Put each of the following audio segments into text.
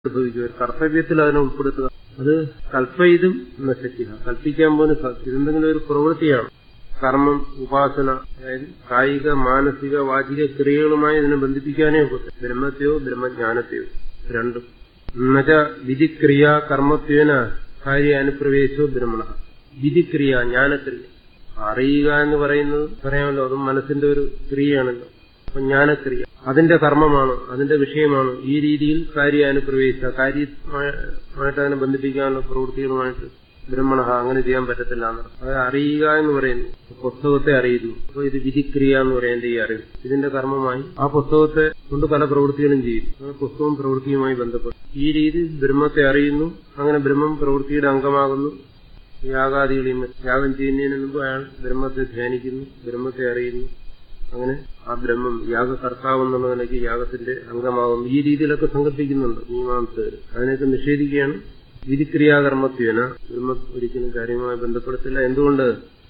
ഭവിക്കുക ഒരു കർത്തവ്യത്തിൽ അതിനെ ഉൾപ്പെടുത്തുക അത് കൽപ്പയിതും നശിക്കുക കൽപ്പിക്കാൻ പോലും സാധിക്കും ഇതെന്തെങ്കിലും ഒരു പ്രവൃത്തിയാണ് കർമ്മം ഉപാസന അതായത് കായിക മാനസിക വാചിക ക്രിയകളുമായി ഇതിനെ ബന്ധിപ്പിക്കാനേ ഒക്കത്തെ ബ്രഹ്മത്തെയോ ബ്രഹ്മജ്ഞാനത്തെയോ രണ്ടും എന്നുവെച്ച വിധിക്രിയ കർമ്മത്വേന കാര്യാനുപ്രവേശോ ബ്രഹ്മണ വിധിക്രിയ ജ്ഞാനക്രിയ അറിയുക എന്ന് പറയുന്നത് പറയാമല്ലോ അതും മനസ്സിന്റെ ഒരു ക്രിയയാണല്ലോ അപ്പൊ ജ്ഞാനക്രിയ അതിന്റെ കർമ്മമാണ് അതിന്റെ വിഷയമാണ് ഈ രീതിയിൽ കാര്യാനുപ്രവേശിച്ച കാര്യമായിട്ട് അതിനെ ബന്ധിപ്പിക്കാനുള്ള പ്രവൃത്തികളുമായിട്ട് ബ്രഹ്മണ അങ്ങനെ ചെയ്യാൻ പറ്റത്തില്ല എന്ന് അത് അറിയുക എന്ന് പറയുന്നു പുസ്തകത്തെ അറിയുന്നു അപ്പൊ ഇത് വിധിക്രിയ എന്ന് പറയുന്നത് ഈ അറിവ് ഇതിന്റെ കർമ്മമായി ആ പുസ്തകത്തെ കൊണ്ട് പല പ്രവൃത്തികളും ചെയ്യും ആ പുസ്തകവും പ്രവൃത്തിയുമായി ബന്ധപ്പെട്ടു ഈ രീതിയിൽ ബ്രഹ്മത്തെ അറിയുന്നു അങ്ങനെ ബ്രഹ്മം പ്രവൃത്തിയുടെ അംഗമാകുന്നു യാഗാദികളെയും യാഗം ചെയ്യുന്നതിന് മുമ്പ് അയാൾ ബ്രഹ്മത്തെ ധ്യാനിക്കുന്നു ബ്രഹ്മത്തെ അറിയുന്നു അങ്ങനെ ആ ബ്രഹ്മം യാഗകർത്താവ് എന്നുള്ള നിലയ്ക്ക് യാഗത്തിന്റെ അംഗമാകുന്നു ഈ രീതിയിലൊക്കെ സങ്കല്പിക്കുന്നുണ്ട് മീമാംസകർ അതിനൊക്കെ നിഷേധിക്കുകയാണ് വിധിക്രിയാകർമ്മത്വേന ബ്രഹ്മ ഒരിക്കലും കാര്യമായി ബന്ധപ്പെടുത്തില്ല എന്തുകൊണ്ട്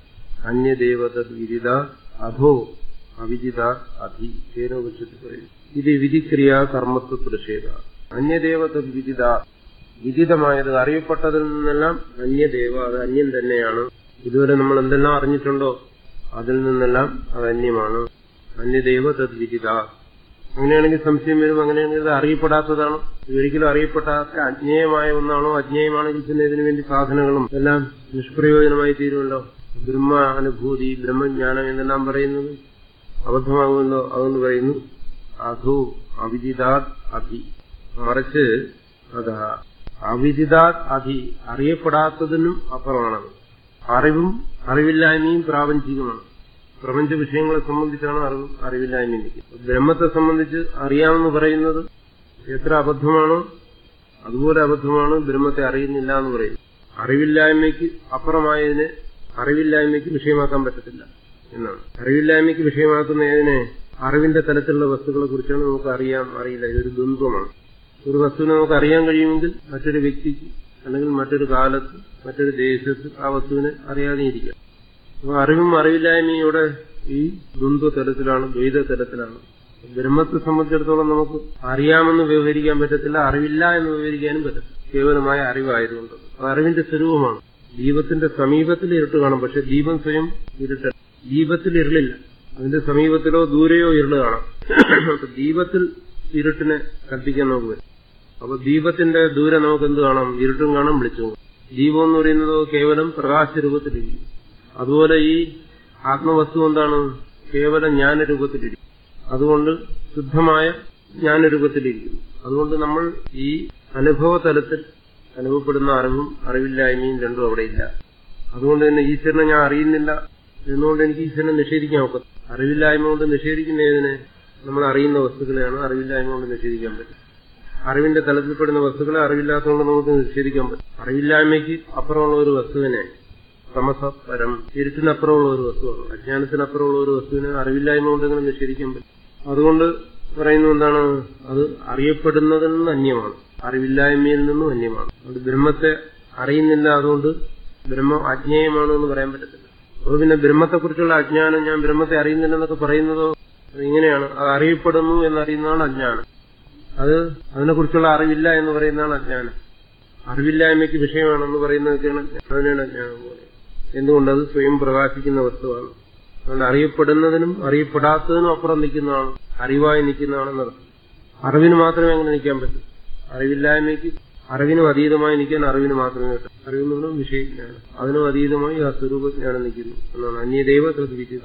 അന്യദേവത വിദിത അധോ അവിജിത അധി കേനോപക്ഷത്തിൽ പറയും ഇത് വിധിക്രിയാ കർമ്മത്വ പ്രതിഷേധ അന്യദേവത വിദിത വിദിതമായത് അറിയപ്പെട്ടതിൽ നിന്നെല്ലാം അന്യദേവ അത് അന്യം തന്നെയാണ് ഇതുവരെ നമ്മൾ എന്തെല്ലാം അറിഞ്ഞിട്ടുണ്ടോ അതിൽ നിന്നെല്ലാം അത് അന്യമാണ് അന്യദൈവ തദ്വിദിത അങ്ങനെയാണെങ്കിൽ സംശയം വരും അങ്ങനെയാണെങ്കിൽ ഇത് അറിയപ്പെടാത്തതാണോ ഒരിക്കലും അറിയപ്പെടാത്ത അജ്ഞേയമായ ഒന്നാണോ അജ്ഞേയമാണെങ്കിൽ പിന്നെ ഇതിനു വേണ്ടി സാധനങ്ങളും എല്ലാം നിഷ്പ്രയോജനമായി തീരുമല്ലോ ബ്രഹ്മ അനുഭൂതി ബ്രഹ്മജ്ഞാനം എന്നെല്ലാം പറയുന്നത് അബദ്ധമാകുമല്ലോ അതെന്ന് പറയുന്നു അധു അവിദിതാത് അധി മറിച്ച് അതാ അവിദിതാത് അധി അറിയപ്പെടാത്തതിനും അപ്പുറമാണ് അറിവും അറിവില്ലായ്മയും പ്രാപഞ്ചികമാണ് പ്രപഞ്ച വിഷയങ്ങളെ സംബന്ധിച്ചാണ് അറിവും അറിവില്ലായ്മയും നിൽക്കുന്നത് ബ്രഹ്മത്തെ സംബന്ധിച്ച് അറിയാമെന്ന് പറയുന്നത് എത്ര അബദ്ധമാണോ അതുപോലെ അബദ്ധമാണ് ബ്രഹ്മത്തെ അറിയുന്നില്ല എന്ന് പറയുന്നത് അറിവില്ലായ്മയ്ക്ക് അപ്പുറമായതിനെ അറിവില്ലായ്മയ്ക്ക് വിഷയമാക്കാൻ പറ്റത്തില്ല എന്നാണ് അറിവില്ലായ്മയ്ക്ക് വിഷയമാക്കുന്ന ഏതിനെ അറിവിന്റെ തലത്തിലുള്ള വസ്തുക്കളെ കുറിച്ചാണ് നമുക്ക് അറിയാം അറിയില്ല ഇതൊരു ദ്വന്ദ്വമാണ് ഒരു വസ്തുവിനെ നമുക്ക് അറിയാൻ കഴിയുമെങ്കിൽ മറ്റൊരു വ്യക്തിക്ക് അല്ലെങ്കിൽ മറ്റൊരു കാലത്ത് മറ്റൊരു ദേശത്ത് ആ വസ്തുവിനെ അറിയാതെ ഇരിക്കാം അപ്പൊ അറിവും അറിവില്ലായ്മയും ഇവിടെ ഈ ദ്വന്ദ്വ തലത്തിലാണ് ദ്വൈത തലത്തിലാണ് ബ്രഹ്മത്തെ സംബന്ധിച്ചിടത്തോളം നമുക്ക് അറിയാമെന്ന് വ്യവഹരിക്കാൻ പറ്റത്തില്ല അറിവില്ല എന്ന് വ്യവഹരിക്കാനും പറ്റത്തില്ല കേവലമായ അറിവായതുകൊണ്ട് അത് അറിവിന്റെ സ്വരൂപമാണ് ദീപത്തിന്റെ സമീപത്തിൽ ഇരുട്ട് കാണും പക്ഷെ ദീപം സ്വയം ഇരുട്ട് ദീപത്തിൽ ഇരുളില്ല അതിന്റെ സമീപത്തിലോ ദൂരെയോ ഇരുള് കാണാം അപ്പൊ ദീപത്തിൽ ഇരുട്ടിനെ കൽപ്പിക്കാൻ നമുക്ക് പറ്റും അപ്പൊ ദീപത്തിന്റെ ദൂരെ നമുക്ക് എന്ത് കാണാം ഇരുട്ടും കാണാം വെളിച്ചവും ദീപം എന്ന് പറയുന്നത് കേവലം പ്രകാശ രൂപത്തിലിരിക്കും അതുപോലെ ഈ ആത്മവസ്തു എന്താണ് കേവലം ജ്ഞാനരൂപത്തിലിരിക്കും അതുകൊണ്ട് ശുദ്ധമായ ജ്ഞാനരൂപത്തിലിരിക്കുന്നു അതുകൊണ്ട് നമ്മൾ ഈ അനുഭവ തലത്തിൽ അനുഭവപ്പെടുന്ന അറിവും അറിവില്ലായ്മയും രണ്ടും അവിടെ ഇല്ല അതുകൊണ്ട് തന്നെ ഈശ്വരനെ ഞാൻ അറിയുന്നില്ല എന്നുകൊണ്ട് എനിക്ക് ഈശ്വരനെ നിഷേധിക്കാൻ ഒക്കത്തില്ല അറിവില്ലായ്മ കൊണ്ട് നിഷേധിക്കുന്ന ഏതിനെ നമ്മൾ അറിയുന്ന വസ്തുക്കളെയാണ് അറിവില്ലായ്മ കൊണ്ട് നിഷേധിക്കാൻ പറ്റും അറിവിന്റെ തലത്തിൽപ്പെടുന്ന വസ്തുക്കളെ അറിവില്ലാത്തതുകൊണ്ട് നമുക്ക് നിഷേധിക്കാൻ പറ്റും അറിവില്ലായ്മയ്ക്ക് അപ്പുറമുള്ള ഒരു വസ്തുവിനെ സമസ പരം ഇരുട്ടിനപ്പുറമുള്ള ഒരു വസ്തുവാണ് അജ്ഞാനത്തിനപ്പുറമുള്ള ഒരു വസ്തുവിനെ അറിവില്ലായ്മ കൊണ്ട് എങ്ങനെ നിഷേധിക്കാൻ പറ്റും അതുകൊണ്ട് പറയുന്നത് എന്താണ് അത് അറിയപ്പെടുന്നതിൽ നിന്ന് അന്യമാണ് അറിവില്ലായ്മയിൽ നിന്നും അന്യമാണ് അതുകൊണ്ട് ബ്രഹ്മത്തെ അറിയുന്നില്ല അതുകൊണ്ട് ബ്രഹ്മം അജ്ഞേയമാണ് എന്ന് പറയാൻ പറ്റത്തില്ല അപ്പോൾ പിന്നെ ബ്രഹ്മത്തെക്കുറിച്ചുള്ള അജ്ഞാനം ഞാൻ ബ്രഹ്മത്തെ അറിയുന്നില്ലെന്നൊക്കെ പറയുന്നതോ ഇങ്ങനെയാണ് അത് അറിയപ്പെടുന്നു എന്നറിയുന്നതാണ് അജ്ഞാനം അത് അതിനെക്കുറിച്ചുള്ള അറിവില്ല എന്ന് പറയുന്നതാണ് അജ്ഞാനം അറിവില്ലായ്മയ്ക്ക് വിഷയമാണെന്ന് പറയുന്നതൊക്കെയാണ് അതിനാണ് അജ്ഞാനം പോലെ എന്തുകൊണ്ടത് സ്വയം പ്രകാശിക്കുന്ന വസ്തുവാണ് അതുകൊണ്ട് അറിയപ്പെടുന്നതിനും അറിയപ്പെടാത്തതിനും അപ്പുറം നിൽക്കുന്നതാണ് അറിവായി നിൽക്കുന്നതാണെന്നർത്ഥം അറിവിന് മാത്രമേ അങ്ങനെ നിൽക്കാൻ പറ്റൂ അറിവില്ലായ്മയ്ക്ക് അറിവിനും അതീതമായി നിൽക്കാൻ അറിവിന് മാത്രമേ പറ്റൂ അറിവെന്നുള്ള വിഷയജ്ഞാനം അതിനും അതീതമായി ആ സ്വരൂപജ്ഞാനം നിൽക്കുന്നു എന്നാണ് അന്യദൈവ തദ്വിദിത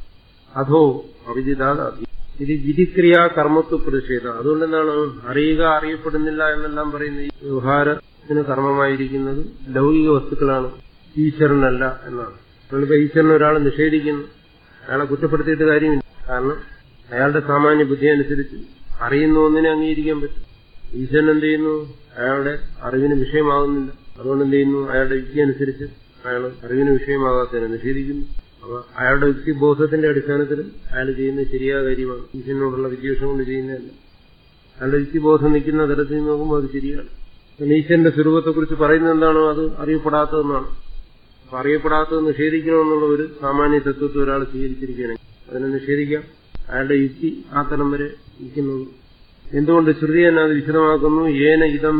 അധോ അവിദിതാത് അധി ഇത് വിധിക്രിയ കർമ്മത്വ പ്രതിഷേധ അതുകൊണ്ട് എന്താണ് അറിയുക അറിയപ്പെടുന്നില്ല എന്നെല്ലാം പറയുന്ന ഈ വ്യവഹാരത്തിന് കർമ്മമായിരിക്കുന്നത് ലൗകിക വസ്തുക്കളാണ് ഈശ്വരനല്ല എന്നാണ് നമ്മളിപ്പോ ഈശ്വരനെ ഒരാൾ നിഷേധിക്കുന്നു അയാളെ കുറ്റപ്പെടുത്തിയിട്ട് കാര്യമില്ല കാരണം അയാളുടെ സാമാന്യ ബുദ്ധി അനുസരിച്ച് അറിയുന്ന ഒന്നിനെ അംഗീകരിക്കാൻ പറ്റും ഈശ്വരൻ എന്ത് ചെയ്യുന്നു അയാളുടെ അറിവിന് വിഷയമാകുന്നില്ല അതുകൊണ്ട് എന്ത് ചെയ്യുന്നു അയാളുടെ യുക്തി അനുസരിച്ച് അയാൾ അറിവിന് വിഷയമാകാത്തതിനെ നിഷേധിക്കുന്നു അപ്പൊ അയാളുടെ യുക്തിബോധത്തിന്റെ അടിസ്ഥാനത്തിൽ അയാൾ ചെയ്യുന്നത് ശരിയായ കാര്യമാണ് ഈശ്വരനോടുള്ള വിദ്വേഷം കൊണ്ട് ചെയ്യുന്നതല്ല അയാളുടെ യുക്തിബോധം നിൽക്കുന്ന തരത്തിൽ നോക്കുമ്പോൾ അത് ശരിയാണ് ഈശ്വരന്റെ സ്വരൂപത്തെക്കുറിച്ച് പറയുന്നത് എന്താണോ അത് അറിയപ്പെടാത്തതെന്നാണ് അപ്പൊ അറിയപ്പെടാത്തത് നിഷേധിക്കണമെന്നുള്ള ഒരു സാമാന്യ തത്വത്തെ ഒരാൾ സ്വീകരിച്ചിരിക്കുകയാണെങ്കിൽ അതിനെ നിഷേധിക്കാം അയാളുടെ യുക്തി ആ തലം വരെ നിൽക്കുന്നത് എന്തുകൊണ്ട് ശ്രുതി തന്നെ അത് വിശദമാക്കുന്നു ഏന ഇതം